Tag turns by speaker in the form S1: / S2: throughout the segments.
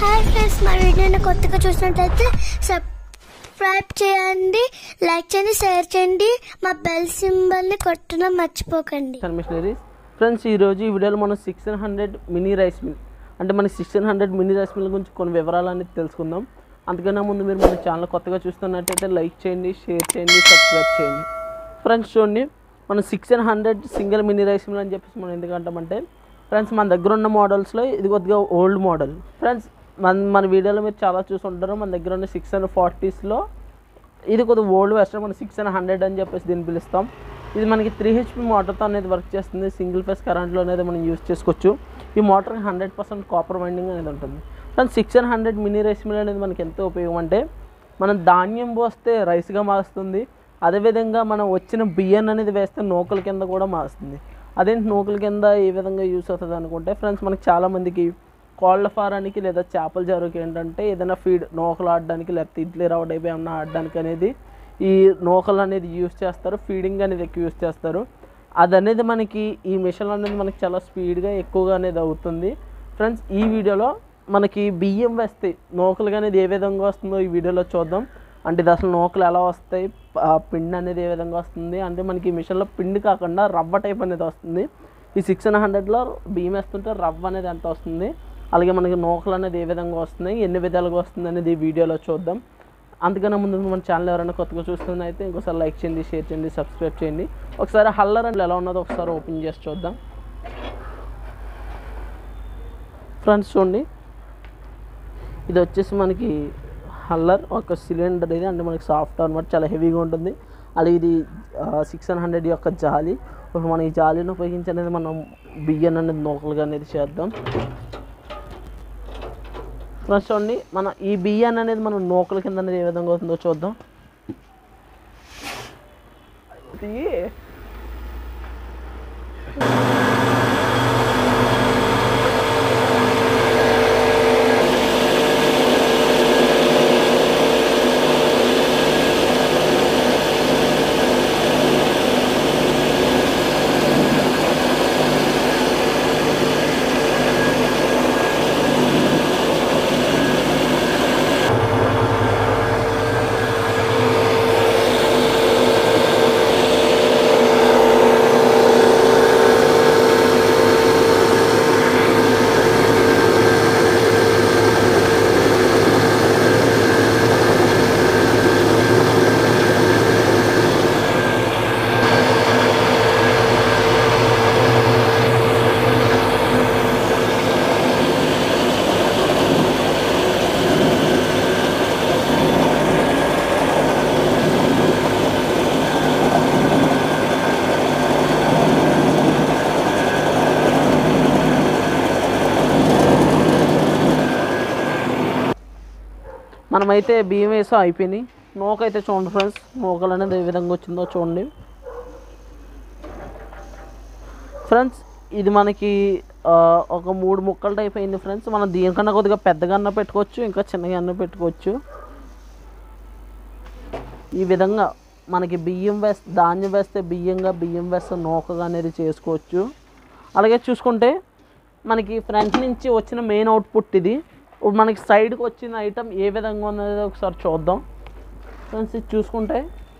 S1: hi friends మా వీడియోని కొత్తగా చూసినట్లయితే సబ్స్క్రైబ్ చేయండి లైక్ చేయండి షేర్ చేయండి మా బెల్ సింబల్ని కొట్టడం మర్చిపోకండి
S2: మిషనరీస్ ఫ్రెండ్స్ ఈరోజు ఈ వీడియోలో మనం sixteen hundred mini rice mill అంటే మన sixteen hundred mini rice mill గురించి కొన్ని వివరాలు అనేది తెలుసుకుందాం అందుకన్నా ముందు మీరు మన ఛానల్ కొత్తగా చూస్తున్నట్టయితే లైక్ చేయండి షేర్ చేయండి సబ్స్క్రైబ్ చేయండి ఫ్రెండ్స్ చూడండి మనం sixteen hundred single mini rice mill అని చెప్పేసి మనం ఎందుకంటామంటే ఫ్రెండ్స్ మన దగ్గర ఉన్న మోడల్స్లో ఇది కొద్దిగా ఓల్డ్ మోడల్ ఫ్రెండ్స్ మన మన వీడియోలో మీరు చాలా చూసి ఉంటారు మన దగ్గర ఉన్న సిక్స్ హండ్రెడ్ ఫార్టీస్లో ఇది కొద్దిగా ఓల్డ్ వెస్టర్ మనం సిక్స్ అండ్ హండ్రెడ్ అని చెప్పేసి దీన్ని పిలుస్తాం ఇది మనకి త్రీ హెచ్పి మోటార్తో అనేది వర్క్ చేస్తుంది సింగిల్ ఫేస్ కరెంట్లో అనేది మనం యూస్ చేసుకోవచ్చు ఈ మోటార్కి హండ్రెడ్ పర్సెంట్ కాపర్ వైండింగ్ అనేది ఉంటుంది friends six and hundred mini rice mill అనేది మనకి ఎంతో ఉపయోగం అంటే మనం ధాన్యం పోస్తే రైస్గా మారుస్తుంది అదేవిధంగా మనం వచ్చిన బియ్యం అనేది వేస్తే నూకల కింద కూడా మారుస్తుంది అదేంటి నూకల కింద ఏ విధంగా యూస్ అవుతుంది అనుకుంటే ఫ్రెండ్స్ మనకి చాలామందికి కోళ్ళ ఫారానికి లేదా చేపల జారుకి ఏంటంటే ఏదైనా ఫీడ్ నూకలు ఆడడానికి లేకపోతే ఇడ్లీ రవ్వ టైప్ ఏమన్నా ఆడడానికి అనేది ఈ నూకలు అనేది యూస్ చేస్తారు ఫీడింగ్ అనేది ఎక్కువ యూస్ చేస్తారు అది అనేది మనకి ఈ మిషన్ అనేది మనకి చాలా స్పీడ్గా ఎక్కువగా అనేది అవుతుంది ఫ్రెండ్స్ ఈ వీడియోలో మనకి బియ్యం వేస్తే నూకలుగా అనేది ఏ విధంగా వస్తుందో ఈ వీడియోలో చూద్దాం అంటే ఇది అసలు నూకలు ఎలా వస్తాయి ఆ పిండి అనేది ఏ విధంగా వస్తుంది అంటే మనకి ఈ మిషన్లో పిండి కాకుండా రవ్వ టైప్ అనేది వస్తుంది ఈ సిక్స్ అండ్ హండ్రెడ్లో బియ్యం వేస్తుంటే రవ్వ అనేది ఎంత వస్తుంది అలాగే మనకి నూకలు అనేది ఏ విధంగా వస్తున్నాయి ఎన్ని విధాలుగా వస్తుంది అనేది ఈ వీడియోలో చూద్దాం అందుకనే ముందు మన ఛానల్ ఎవరైనా కొత్తగా చూస్తున్నా అయితే ఇంకోసారి లైక్ చేయండి షేర్ చేయండి సబ్స్క్రైబ్ చేయండి ఒకసారి హల్లర్ అంటే ఎలా ఉన్నదో ఒకసారి ఓపెన్ చేసి చూద్దాం ఫ్రెండ్స్ చూడండి ఇది వచ్చేసి మనకి హల్లర్ ఒక సిలిండర్ ఇది అంటే మనకి సాఫ్ట్ అనమాట చాలా హెవీగా ఉంటుంది అలాగే ఇది సిక్స్ హండ్రెడ్ హండ్రెడ్ యొక్క జాలి ఇప్పుడు మనం ఈ జాలీని ఉపయోగించి అనేది మనం బియ్యం అనేది నూకలుగా అనేది చేద్దాం ఫ్రెండ్స్ చూడండి మన ఈ బియ్యాన్ని అనేది మనం నూకల కింద అనేది ఏ విధంగా అవుతుందో చూద్దాం ఇది మనమైతే బియ్యం వేసా అయిపోయినాయి నూకైతే చూడండి ఫ్రెండ్స్ నూకలు అనేది ఏ విధంగా వచ్చిందో చూడండి ఫ్రెండ్స్ ఇది మనకి ఆ, ఒక మూడు ముక్కలు టైప్ అయింది ఫ్రెండ్స్ మనం దీనికన్నా కొద్దిగా పెద్దగా అన్న పెట్టుకోవచ్చు ఇంకా చిన్నగా అన్న పెట్టుకోవచ్చు ఈ విధంగా మనకి బియ్యం వేస్తే ధాన్యం వేస్తే బియ్యంగా బియ్యం వేస్తే నూకగా అనేది చేసుకోవచ్చు అలాగే చూసుకుంటే మనకి ఫ్రంట్ నుంచి వచ్చిన మెయిన్ అవుట్పుట్ ఇది ఇప్పుడు మనకి సైడ్కి వచ్చిన ఐటమ్ ఏ విధంగా ఉన్నది ఒకసారి చూద్దాం ఫ్రెండ్స్ ఇది చూసుకుంటే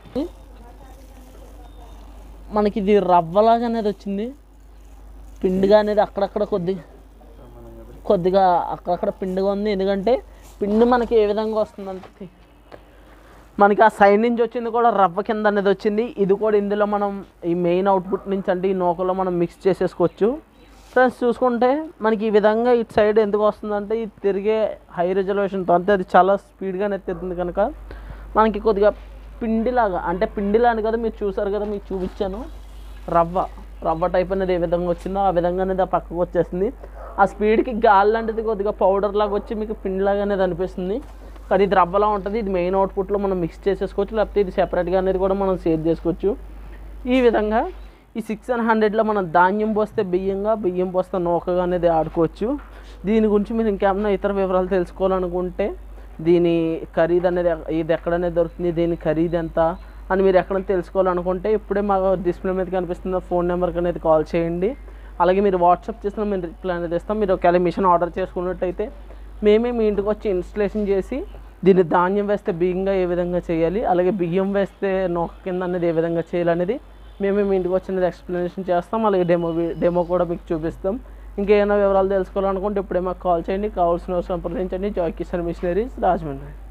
S2: మనకి ఇది రవ్వలాగా అనేది వచ్చింది పిండిగా అనేది అక్కడక్కడ కొద్ది కొద్దిగా అక్కడక్కడ పిండిగా ఉంది ఎందుకంటే పిండి మనకి ఏ విధంగా వస్తుందంటే మనకి ఆ సైడ్ నుంచి వచ్చింది కూడా రవ్వ కింద అనేది వచ్చింది ఇది కూడా ఇందులో మనం ఈ మెయిన్ అవుట్పుట్ నుంచి అంటే ఈ నూకలో మనం మిక్స్ చేసేసుకోవచ్చు ఫ్రెండ్స్ చూసుకుంటే మనకి ఈ విధంగా ఇటు సైడ్ ఎందుకు వస్తుందంటే ఇది తిరిగే హై రిజల్యూషన్తో అంటే అది చాలా స్పీడ్గా అనేది తిరుగుతుంది కనుక మనకి కొద్దిగా పిండిలాగా అంటే పిండిలా అని కదా మీరు చూసారు కదా మీకు చూపించాను రవ్వ రవ్వ టైప్ అనేది ఏ విధంగా వచ్చిందో ఆ విధంగా అనేది ఆ పక్కకు వచ్చేసింది ఆ స్పీడ్కి గాలి లాంటిది కొద్దిగా పౌడర్ లాగా వచ్చి మీకు పిండిలాగా అనేది అనిపిస్తుంది కానీ ఇది రవ్వలా ఉంటుంది ఇది మెయిన్ అవుట్పుట్లో మనం మిక్స్ చేసేసుకోవచ్చు లేకపోతే ఇది సెపరేట్గా అనేది కూడా మనం సేవ్ చేసుకోవచ్చు ఈ విధంగా ఈ సిక్స్ అండ్ హండ్రెడ్లో మనం ధాన్యం పోస్తే బియ్యంగా బియ్యం పోస్తే నూకగా అనేది ఆడుకోవచ్చు దీని గురించి మీరు ఇంకేమైనా ఇతర వివరాలు తెలుసుకోవాలనుకుంటే దీని ఖరీదు అనేది ఎ- ఇది ఎక్కడనేది దొరుకుతుంది దీని ఖరీదు ఎంత అని మీరు ఎక్కడైనా తెలుసుకోవాలనుకుంటే ఇప్పుడే మా డిస్ప్లే మీద కనిపిస్తున్న ఫోన్ నెంబర్కి అనేది కాల్ చేయండి అలాగే మీరు వాట్సాప్ చేసిన మేము రిప్లై అనేది ఇస్తాం మీరు ఒకవేళ మిషన్ ఆర్డర్ చేసుకున్నట్టయితే మేమే మీ ఇంటికి వచ్చి ఇన్స్టలేషన్ చేసి దీన్ని ధాన్యం వేస్తే బియ్యంగా ఏ విధంగా చేయాలి అలాగే బియ్యం వేస్తే నొక్క కింద అనేది ఏ విధంగా చేయాలనేది మేమే మీ ఇంటికి వచ్చినది ఎక్స్ప్లెనేషన్ చేస్తాం అలాగే డెమో డెమో కూడా మీకు చూపిస్తాం ఇంకేమైనా వివరాలు తెలుసుకోవాలనుకుంటే ఇప్పుడే మాకు కాల్ చేయండి కావాల్సిన సంప్రదించండి జాయ్ కిషన్ మిషనరీస్ రాజమండ్రి